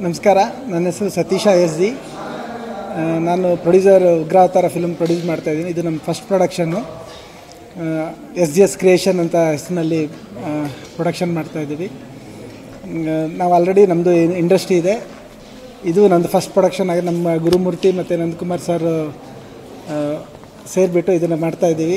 ನಮಸ್ಕಾರ ನನ್ನ ಹೆಸರು ಸತೀಶ ಎಸ್ ಜಿ ನಾನು ಪ್ರೊಡ್ಯೂಸರ್ ಉಗ್ರಾವತಾರ ಫಿಲ್ಮ್ ಪ್ರೊಡ್ಯೂಸ್ ಮಾಡ್ತಾ ಇದ್ದೀನಿ ಇದು ನಮ್ಮ first production S G S creation ಅಂತ ಹೆಸರಿನಲ್ಲಿ ಪ್ರೊಡಕ್ಷನ್ ಮಾಡ್ತಾ ಇದ್ದೀವಿ ನಾವು ಆಲ್ರೆಡಿ ನಮ್ಮದು ಇಂಡಸ್ಟ್ರಿ ಇದೆ ಇದು ನಂದು ಫಸ್ಟ್ ಪ್ರೊಡಕ್ಷನ್ ಆಗಿ ನಮ್ಮ ಗುರುಮೂರ್ತಿ ಮತ್ತು ನಂದಕುಮಾರ್ ಸರ್ ಸೇರಿಬಿಟ್ಟು ಇದನ್ನು ಮಾಡ್ತಾ ಇದ್ದೀವಿ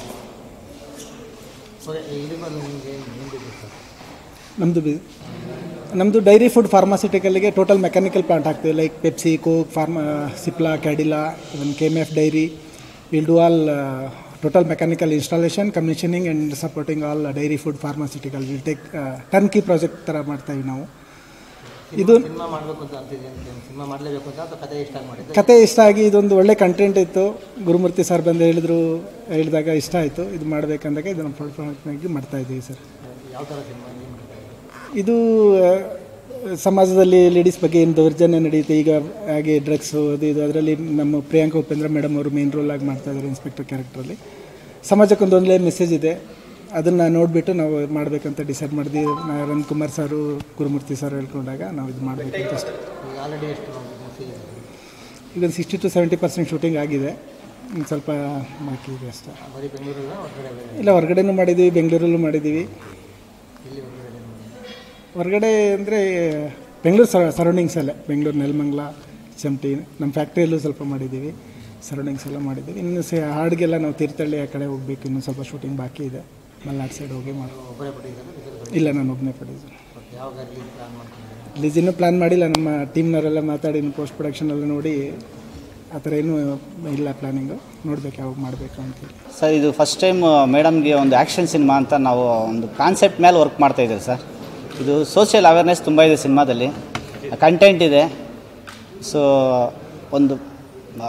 ನಮ್ಮದು ಬಿ ನಮ್ಮದು ಡೈರಿ ಫುಡ್ ಫಾರ್ಮಾಸಿಟಿಕಲ್ಗೆ ಟೋಟಲ್ ಮೆಕ್ಯಾನಿಕಲ್ ಪ್ಲಾಂಟ್ ಹಾಕ್ತೀವಿ like Pepsi Coke pharma Cipla Cadila even K M F dairy will do all total mechanical installation commissioning and supporting all dairy food pharmaceutical will take turnkey project ಥರ ಮಾಡ್ತಾಯಿವಿ ನಾವು ಇದು cinema ಮಾಡಬೇಕು ಅಂತ ಅಂತಿದ್ದೀನಿ cinema ಮಾಡಲೇಬೇಕು ಅಂತ ಅಥವಾ ಕತೆ ಇಷ್ಟ ಮಾಡಿದ್ದೆ ಕತೆ ಇಷ್ಟ ಆಗಿ ಇದೊಂದು ಒಳ್ಳೆ ಕಂಟೆಂಟ್ ಇತ್ತು ಗುರುಮೂರ್ತಿ ಸರ್ ಬಂದು ಹೇಳಿದ್ರು ಹೇಳಿದಾಗ ಇಷ್ಟ ಆಯಿತು ಇದು ಮಾಡಬೇಕಂದಾಗ ಇದನ್ನು ಪ್ರಾಡಕ್ಟ್ನಾಗಿ ಮಾಡ್ತಾ ಇದ್ದೀವಿ ಸರ್ ಯಾವ ಥರ ಸಿನಿಮಾ ಏನು ಮಾಡ್ತಾ ಇದ್ದೀರಿ? ಇದು ಆ, ಸಮಾಜದಲ್ಲಿ ಲೇಡೀಸ್ ಬಗ್ಗೆ ಏನು ದೌರ್ಜನ್ಯ ನಡೆಯುತ್ತೆ ಈಗ ಹಾಗೆ ಡ್ರಗ್ಸು ಅದು ಇದು ಅದರಲ್ಲಿ ನಮ್ಮ ಪ್ರಿಯಾಂಕಾ ಉಪೇಂದ್ರ ಮೇಡಮ್ ಅವರು ಮೇನ್ ರೋಲ್ ಆಗಿ ಮಾಡ್ತಾ ಇದ್ದಾರೆ ಇನ್ಸ್ಪೆಕ್ಟರ್ ಕ್ಯಾರೆಕ್ಟ್ರಲ್ಲಿ ಸಮಾಜಕ್ಕೊಂದು ಒಳ್ಳೆ ಮೆಸೇಜ್ ಇದೆ ಅದನ್ನು ನೋಡಿಬಿಟ್ಟು ನಾವು ಮಾಡಬೇಕಂತ ಡಿಸೈಡ್ ಮಾಡಿದ್ವಿ ನಾ- ಕುಮಾರ್ ಸರು ಗುರುಮೂರ್ತಿ ಸರ್ ಹೇಳ್ಕೊಂಡಾಗ ನಾವು ಇದು ಮಾಡಬೇಕಂತ ಅಷ್ಟೇ ಈಗ ಆಲ್ರೆಡಿ ಎಷ್ಟು ಮುಗಿಸಿದೆ ಈಗ ಒಂದು sixty to seventy percent shooting ಆಗಿದೆ ಇನ್ನು ಸ್ವಲ್ಪ ಬಾಕಿ ಇದೆ ಅಷ್ಟೇ ಬರೀ ಬೆಂಗಳೂರಲ್ಲ ಹೊರಗಡೆ ಬೇರೆ ಇಲ್ಲ ಹೊರಗಡೆನೂ ಮಾಡಿದ್ದೀವಿ ಬೆಂಗಳೂರಲ್ಲೂ ಮಾಡಿದ್ದೀವಿ ಇಲ್ಲಿ ಹೊರಗಡೆ ಏನು ಮಾಡಿದ್ರಿ? ಹೊರಗಡೆ ಅಂದರೆ ಬೆಂಗಳೂರು ಸರೌಂಡಿಂಗ್ಸಲ್ಲೇ ಬೆಂಗಳೂರು ನೆಲಮಂಗ್ಲ ಚಮಟಿ ನಮ್ಮ ಫ್ಯಾಕ್ಟ್ರಿಯಲ್ಲೂ ಸ್ವಲ್ಪ ಮಾಡಿದ್ದೀವಿ ಸರೌಂಡಿಂಗ್ಸ್ ಎಲ್ಲ ಮಾಡಿದ್ದೀವಿ ಇನ್ನು ಸ ಹಾಡಿಗೆಲ್ಲ ನಾವು ತೀರ್ಥಹಳ್ಳಿ ಆ ಕಡೆ ಹೋಗ್ಬೇಕು ಇನ್ನೂ ಸ್ವಲ್ಪ ಶೂಟಿಂಗ್ ಬಾಕಿ ಇದೆ ಮಲ್ನಾಡ್ ಸೈಡ್ ಹೋಗಿ ಮಾಡಿ ಒಬ್ಬರೇ ಪಟ್ಟಿದ್ದಾರೆ ಇಲ್ಲ ನಾನು ಒಬ್ಬನೇ ಪಡಿದ್ದೀನಿ ಯಾವಾಗ ರಿಲೀಸ್ ಪ್ಲಾನ್ ಮಾಡ್ಕೊಂಡಿದ್ದೀರಿ ರಿಲೀಸ್ ಇನ್ನೂ ಪ್ಲ್ಯಾನ್ ಮಾಡಿಲ್ಲ ನಮ್ಮ ಟೀಮ್ನವರೆಲ್ಲ ಮಾತಾಡಿ ಇನ್ನು ಪೋಸ್ಟ್ ಪ್ರೊಡಕ್ಷನೆಲ್ಲ ನೋಡಿ ಆ ಥರ ಏನೂ ಇಲ್ಲ ಪ್ಲ್ಯಾನಿಂಗು ನೋಡ್ಬೇಕು ಯಾವಾಗ ಮಾಡಬೇಕು ಅಂತೇಳಿ ಸರ್ ಇದು ಫಸ್ಟ್ ಟೈಮ್ ಮೇಡಮ್ಗೆ ಒಂದು ಆ್ಯಕ್ಷನ್ ಸಿನಿಮಾ ಅಂತ ನಾವು ಒಂದು ಕಾನ್ಸೆಪ್ಟ್ ಮೇಲೆ ವರ್ಕ್ ಮಾಡ್ತಾ ಇದ್ದೀವಿ ಸರ್ ಇದು ಸೋಷಿಯಲ್ ಅವೇರ್ನೆಸ್ ತುಂಬ ಇದೆ ಸಿನಿಮಾದಲ್ಲಿ ಕಂಟೆಂಟ್ ಇದೆ ಸೊ ಒಂದು ಆ,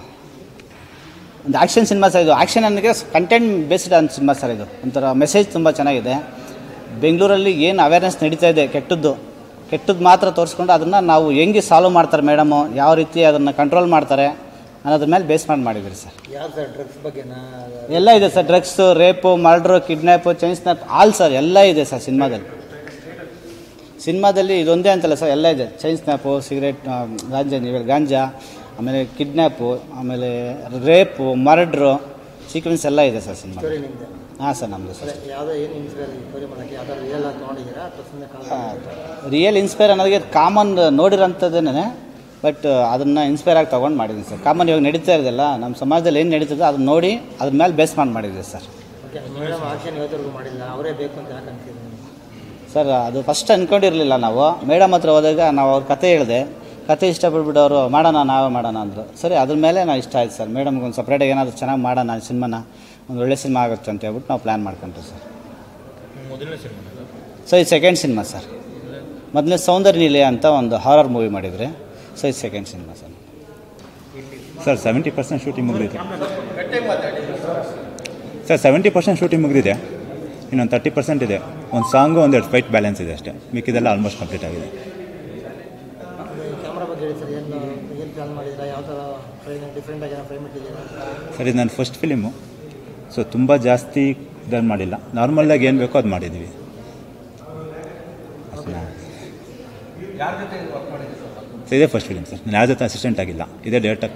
ಒಂದು ಆ್ಯಕ್ಷನ್ ಸಿನಿಮಾ ಸರ್ ಇದು ಆ್ಯಕ್ಷನ್ ಅನ್ನೋಕ್ಕೆ ಕಂಟೆಂಟ್ ಬೇಸ್ಡ್ ಅಂತ ಸಿನಿಮಾ ಸರ್ ಇದು ಒಂಥರ ಮೆಸೇಜ್ ತುಂಬ ಚೆನ್ನಾಗಿದೆ ಬೆಂಗಳೂರಲ್ಲಿ ಏನು ಅವೇರ್ನೆಸ್ ನಡೀತಾ ಇದೆ ಕೆಟ್ಟದ್ದು ಕೆಟ್ಟದ್ದು ಮಾತ್ರ ತೋರಿಸ್ಕೊಂಡು ಅದನ್ನು ನಾವು ಹೆಂಗೆ ಸಾಲ್ವ್ ಮಾಡ್ತಾರೆ ಮೇಡಮು ಯಾವ ರೀತಿ ಅದನ್ನು ಕಂಟ್ರೋಲ್ ಮಾಡ್ತಾರೆ ಅನ್ನೋದ್ರ ಮೇಲೆ ಬೇಸ್ ಮಾಡಿ ಮಾಡಿದ್ದೀರಿ ಸರ್ ಯಾವ್ದು ಸರ್ ಡ್ರಗ್ಸ್ ಬಗ್ಗೆನಾ ಎಲ್ಲ ಇದೆ sir drugs rape murder kidnap chain snap all sir ಎಲ್ಲ ಇದೆ ಸರ್ ಸಿನಿಮಾದಲ್ಲಿ ಸಿನಿಮಾದಲ್ಲಿ ಇದೊಂದೇ ಅಂತಲ್ಲ ಸರ್ ಎಲ್ಲ ಇದೆ ಚೈನ್ ಸ್ನ್ಯಾಪು ಸಿಗರೇಟ್ ಗಾಂಜಾ ನೀವು ಗಾಂಜಾ ಆಮೇಲೆ ಕಿಡ್ನ್ಯಾಪು ಆಮೇಲೆ ರೇಪು ಮರ್ಡ್ರು ಸೀಕ್ವೆನ್ಸ್ ಎಲ್ಲ ಇದೆ ಸರ್ ಸಿನಿಮಾ ಸ್ಟೋರಿ ನಿಮ್ಮದು ಹಾಂ ಸರ್ ನಮ್ಮದು ಸರ್ ಅದೇ ಯಾವುದೋ ಏನು ಇನ್ಸ್ಪೈರ್ ಸ್ಟೋರಿ ಮಾಡೋಕ್ಕೆ ಯಾವ್ದಾದ್ರು ರಿಯಲ್ ಆಗಿ ತೊಗೊಂಡಿದ್ದೀರಾ ಅಥವಾ ಸುಮ್ಮನೆ ಕಾಲ ರಿಯಲ್ ಇನ್ಸ್ಪೈರ್ ಅನ್ನೋದಕ್ಕೆ ಕಾಮನ್ ನೋಡಿರೋಂಥದ್ದೇನೆ ಬಟ್ ಅದನ್ನು ಇನ್ಸ್ಪೈರ್ ಆಗಿ ತೊಗೊಂಡು ಮಾಡಿದ್ದೀನಿ ಸರ್ ಕಾಮನ್ ಇವಾಗ ನಡೀತಾ ಇರೋದಿಲ್ಲ ನಮ್ಮ ಸಮಾಜದಲ್ಲಿ ಏನು ನಡೀತದೆ ಅದನ್ನ ನೋಡಿ ಅದ್ರ ಮೇಲೆ ಬೇಸ್ ಮಾಡಿ ಮಾಡಿದ್ದೀವಿ ಸರ್ ಓಕೆ ಮೇಡಮ್ ಆಕ್ಷನ್ ಇವತ್ತರೆಗೂ ಮಾಡಿಲ್ಲ ಅವರೇ ಬೇಕು ಅಂತ ಯಾಕೆ ಅನ್ಸಿದ್ರು ನಿಮ್ಗೆ? ಸರ್ ಅದು ಫಸ್ಟ್ ಅಂದ್ಕೊಂಡಿರಲಿಲ್ಲ ನಾವು ಮೇಡಮ್ ಹತ್ರ ಹೋದಾಗ ನಾವು ಅವ್ರ ಕತೆ ಹೇಳಿದೆ ಕತೆ ಇಷ್ಟಪಟ್ಬಿಟ್ಟು ಅವರು ಮಾಡೋಣ ನಾವೇ ಮಾಡೋಣ ಅಂದರು ಸರಿ ಅದ್ರ ಮೇಲೆ ನಾವು ಇಷ್ಟ ಆಯ್ತು ಸರ್ ಮೇಡಮ್ಗೆ ಒಂದು ಸಪ್ರೇಟಾಗಿ ಏನಾದರೂ ಚೆನ್ನಾಗಿ ಮಾಡೋಣ ಸಿನಿಮಾನ ಒಂದು ಒಳ್ಳೆ ಸಿನಿಮಾ ಆಗುತ್ತೆ ಅಂತ ಹೇಳ್ಬಿಟ್ಟು ನಾವು ಪ್ಲ್ಯಾನ್ ಮಾಡ್ಕೊಂಡ್ರಿ ಸರ್ ಸೊ ಇದು ಸೆಕೆಂಡ್ ಸಿನಿಮಾ ಸರ್ ಮೊದಲನೇ ಸೌಂದರ್ಯ ನಿಲಯ ಅಂತ ಒಂದು ಹಾರರ್ ಮೂವಿ ಮಾಡಿದರೆ ಸೊ ಇದು second cinema sir sir seventy percent shooting ಮುಗಿದಿದೆ ಸರ್ ಸೆವೆಂಟಿ ಪರ್ಸೆಂಟ್ ಶೂಟಿಂಗ್ ಮುಗಿದಿದೆ ಇನ್ನೊಂದು ತರ್ಟಿ ಪರ್ಸೆಂಟ್ ಇದೆ ಒಂದು ಸಾಂಗು ಒಂದೆರಡು ಫೈಟ್ ಬ್ಯಾಲೆನ್ಸ್ ಇದೆ ಅಷ್ಟೇ ಮಿಕ್ಕಿದೆಲ್ಲ ಆಲ್ಮೋಸ್ಟ್ ಕಂಪ್ಲೀಟ್ ಆಗಿದೆ ಕ್ಯಾಮ್ರಾ ಬಗ್ಗೆ ಹೇಳಿ ಸರ್ ಏನು ಏನು ಪ್ಲಾನ್ ಮಾಡಿದ್ದೀರಾ ಯಾವ ಥರ ಫ್ರೇಮ್ ಡಿಫ್ರೆಂಟಾಗಿ ಏನೋ ಫ್ರೇಮ್ ಇಟ್ಟಿದ್ದೀರಾ ಸರ್ ಇದು ನನ್ನ ಫಸ್ಟ್ ಫಿಲಿಮು ಸೊ ತುಂಬ ಜಾಸ್ತಿ ಇದನ್ನು ಮಾಡಿಲ್ಲ ನಾರ್ಮಲಾಗಿ ಏನು ಬೇಕೋ ಅದು ಮಾಡಿದ್ದೀವಿ ಸೊ ಇದೇ ಫಸ್ಟ್ ಫಿಲಿಮ್ ಸರ್ ನಾನು ಯಾರ ಜೊತೆ ಅಸಿಸ್ಟೆಂಟ್ ಆಗಿಲ್ಲ ಇದೇ ಡೈರೆಕ್ಟಾಗಿ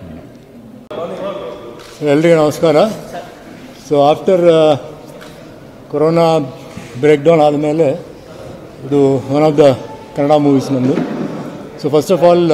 ಎಲ್ರಿಗೂ ನಮಸ್ಕಾರ so after corona break down ಆದಮೇಲೆ ಇದು one of the Kannada movies ನಂದು ಸೊ ಫಸ್ಟ್ ಆಫ್ ಆಲ್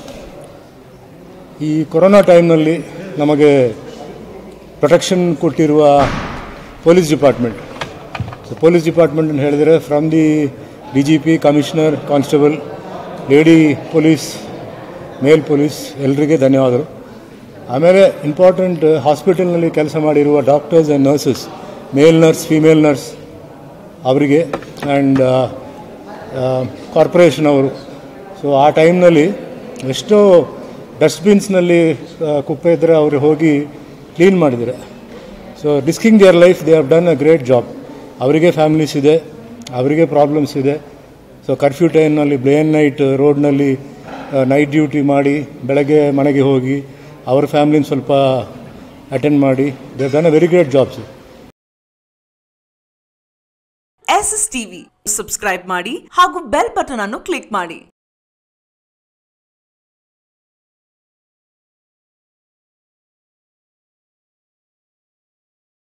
ಈ ಕೊರೋನಾ ಟೈಮ್ನಲ್ಲಿ ನಮಗೆ ಪ್ರೊಟೆಕ್ಷನ್ ಕೊಟ್ಟಿರುವ police department so police department ಅಂತ ಹೇಳಿದರೆ from the D G P commissioner constable lady police male police ಎಲ್ರಿಗೆ ಧನ್ಯವಾದಗಳು ಆಮೇಲೆ ಇಂಪಾರ್ಟೆಂಟ್ ಹಾಸ್ಪಿಟಲ್ನಲ್ಲಿ ಕೆಲಸ ಮಾಡಿರುವ doctors and nurses male nurse female nurse ಅವರಿಗೆ ಆ್ಯಂಡ್ ಕಾರ್ಪೊರೇಷನ್ ಅವರು ಸೊ ಆ ಟೈಮ್ನಲ್ಲಿ ಎಷ್ಟೋ ಡಸ್ಟ್ಬಿನ್ಸ್ನಲ್ಲಿ ಕುಪ್ಪೆ ಇದ್ದರೆ ಅವರು ಹೋಗಿ ಕ್ಲೀನ್ ಮಾಡಿದ್ದಾರೆ so risking their life they have done a great job ಅವರಿಗೆ ಫ್ಯಾಮಿಲೀಸ್ ಇದೆ ಅವರಿಗೆ ಪ್ರಾಬ್ಲಮ್ಸ್ ಇದೆ ಸೊ ಕರ್ಫ್ಯೂ ಟೈಮ್ನಲ್ಲಿ ಬ್ಲೇನ್ ನೈಟ್ ರೋಡ್ನಲ್ಲಿ ನೈಟ್ ಡ್ಯೂಟಿ ಮಾಡಿ ಬೆಳಗ್ಗೆ ಮನೆಗೆ ಹೋಗಿ ಅವ್ರ ಫ್ಯಾಮ್ಲಿನ ಸ್ವಲ್ಪ ಅಟೆಂಡ್ ಮಾಡಿ they done a very great jobs S S TV subscribe ಮಾಡಿ ಹಾಗೂ ಬೆಲ್ ಬಟನ್ ಅನ್ನು ಕ್ಲಿಕ್ ಮಾಡಿ